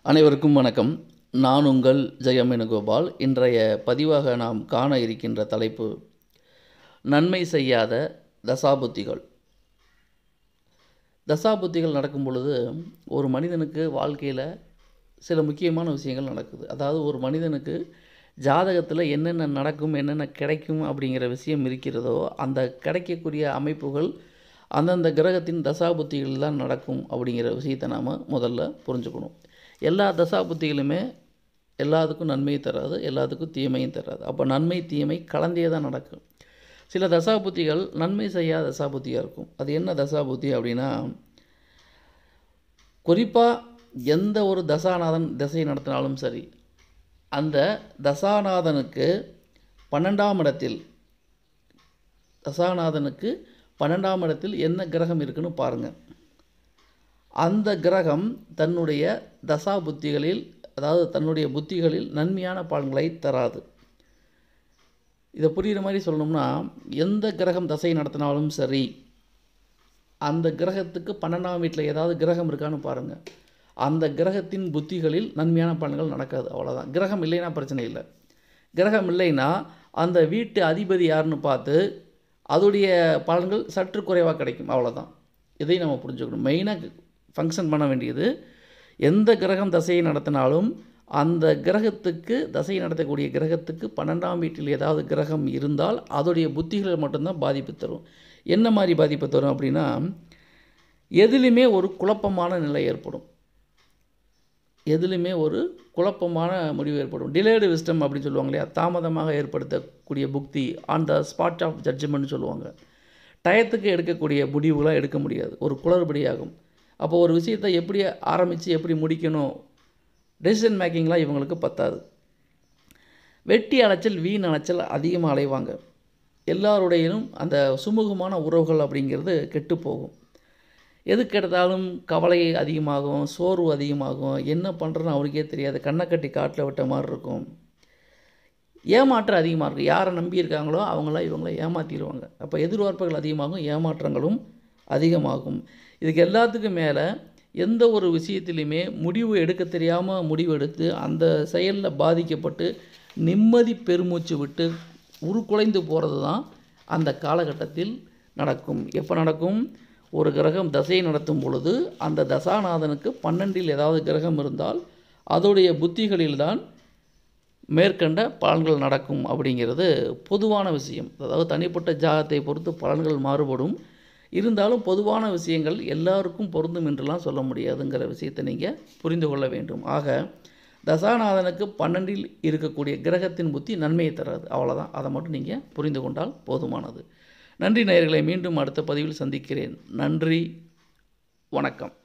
அனைவருக்கும் வணக்கம் நான் உங்கள் ஜெயம் வேணுகோபால் இன்றைய பதிவாக நாம் காண இருக்கின்ற தலைப்பு நன்மை செய்யாத தசாபுத்திகள் தசாபுத்திகள் நடக்கும் பொழுது ஒரு மனிதனுக்கு வாழ்க்கையில் சில முக்கியமான விஷயங்கள் நடக்குது அதாவது ஒரு மனிதனுக்கு ஜாதகத்தில் என்னென்ன நடக்கும் என்னென்ன கிடைக்கும் அப்படிங்கிற விஷயம் இருக்கிறதோ அந்த கிடைக்கக்கூடிய அமைப்புகள் அந்தந்த கிரகத்தின் தசாபுத்திகள் தான் நடக்கும் அப்படிங்கிற விஷயத்தை நாம் முதல்ல புரிஞ்சுக்கணும் எல்லா தசாபுத்திகளுமே எல்லாத்துக்கும் நன்மையை தராது எல்லாத்துக்கும் தீமையும் தராது அப்போ நன்மை தீமை கலந்தே தான் நடக்கும் சில தசாபுத்திகள் நன்மை செய்யாத தசாபுத்தியாக இருக்கும் அது என்ன தசாபுத்தி அப்படின்னா குறிப்பாக எந்த ஒரு தசாநாதன் திசை நடத்தினாலும் சரி அந்த தசாநாதனுக்கு பன்னெண்டாம் இடத்தில் தசாநாதனுக்கு பன்னெண்டாம் இடத்தில் என்ன கிரகம் இருக்குன்னு பாருங்கள் அந்த கிரகம் தன்னுடைய தசா புத்திகளில் அதாவது தன்னுடைய புத்திகளில் நன்மையான பலன்களை தராது இதை புரிகிற மாதிரி சொல்லணும்னா எந்த கிரகம் தசை நடத்தினாலும் சரி அந்த கிரகத்துக்கு பன்னெண்டாம் வீட்டில் ஏதாவது கிரகம் இருக்கான்னு பாருங்கள் அந்த கிரகத்தின் புத்திகளில் நன்மையான பலன்கள் நடக்காது அவ்வளோதான் கிரகம் இல்லைன்னா பிரச்சனை இல்லை கிரகம் இல்லைன்னா அந்த வீட்டு அதிபதி யாருன்னு பார்த்து அதோடைய பலன்கள் சற்று குறைவாக கிடைக்கும் அவ்வளோதான் இதையும் நம்ம புரிஞ்சுக்கணும் மெயினாக ஃபங்க்ஷன் பண்ண வேண்டியது எந்த கிரகம் தசையை நடத்தினாலும் அந்த கிரகத்துக்கு தசை நடத்தக்கூடிய கிரகத்துக்கு பன்னெண்டாம் வீட்டில் ஏதாவது கிரகம் இருந்தால் அதோடைய புத்திகள் மட்டும்தான் பாதிப்பு தரும் என்ன மாதிரி பாதிப்பு தரும் அப்படின்னா எதுலேயுமே ஒரு குழப்பமான நிலை ஏற்படும் எதுலையுமே ஒரு குழப்பமான முடிவு ஏற்படும் டிலேடு விஸ்டம் அப்படின்னு சொல்லுவாங்க இல்லையா தாமதமாக ஏற்படுத்தக்கூடிய புக்தி on the spot of judgement சொல்லுவாங்க டயத்துக்கு எடுக்கக்கூடிய முடிவுகளாக எடுக்க முடியாது ஒரு குளறுபடியாகும் அப்போ ஒரு விஷயத்தை எப்படி ஆரம்பித்து எப்படி முடிக்கணும் டெசிஷன் மேக்கிங்லாம் இவங்களுக்கு பத்தாது வெட்டி அலைச்சல் வீண் அலைச்சல் அதிகமாக அலைவாங்க எல்லாருடையும் அந்த சுமூகமான உறவுகள் அப்படிங்கிறது கெட்டு போகும் எதுக்கு எடுத்தாலும் கவலை அதிகமாகும் சோர்வு அதிகமாகும் என்ன பண்ணுறதுன்னு அவருக்கே தெரியாது கண்ணை கட்டி காட்டில் விட்ட மாதிரி இருக்கும் ஏமாற்றம் அதிகமாக இருக்கும் யாரை நம்பி இருக்காங்களோ அவங்களாம் இவங்கள ஏமாற்றிடுவாங்க அப்போ எதிர்பார்ப்புகள் அதிகமாகும் ஏமாற்றங்களும் அதிகமாகும் இதுக்கு எல்லாத்துக்கும் மேலே எந்த ஒரு விஷயத்துலையுமே முடிவு எடுக்க தெரியாமல் முடிவு எடுத்து அந்த செயலில் பாதிக்கப்பட்டு நிம்மதி பெருமூச்சு விட்டு உருக்குலைந்து போகிறது தான் அந்த காலகட்டத்தில் நடக்கும் எப்போ நடக்கும் ஒரு கிரகம் தசையை நடத்தும் பொழுது அந்த தசாநாதனுக்கு பன்னெண்டில் ஏதாவது கிரகம் இருந்தால் அதோடைய புத்திகளில்தான் மேற்கண்ட பலன்கள் நடக்கும் அப்படிங்கிறது பொதுவான விஷயம் அதாவது தனிப்பட்ட ஜாகத்தை பொறுத்து பலன்கள் மாறுபடும் இருந்தாலும் பொதுவான விஷயங்கள் எல்லாருக்கும் பொருந்தும் என்றெல்லாம் சொல்ல முடியாதுங்கிற விஷயத்தை நீங்கள் புரிந்து கொள்ள வேண்டும் ஆக தசாநாதனுக்கு பன்னெண்டில் இருக்கக்கூடிய கிரகத்தின் புத்தி நன்மையை தராது அவ்வளோதான் அதை மட்டும் நீங்கள் புரிந்து கொண்டால் போதுமானது நன்றி நேயர்களை மீண்டும் அடுத்த பதிவில் சந்திக்கிறேன் நன்றி வணக்கம்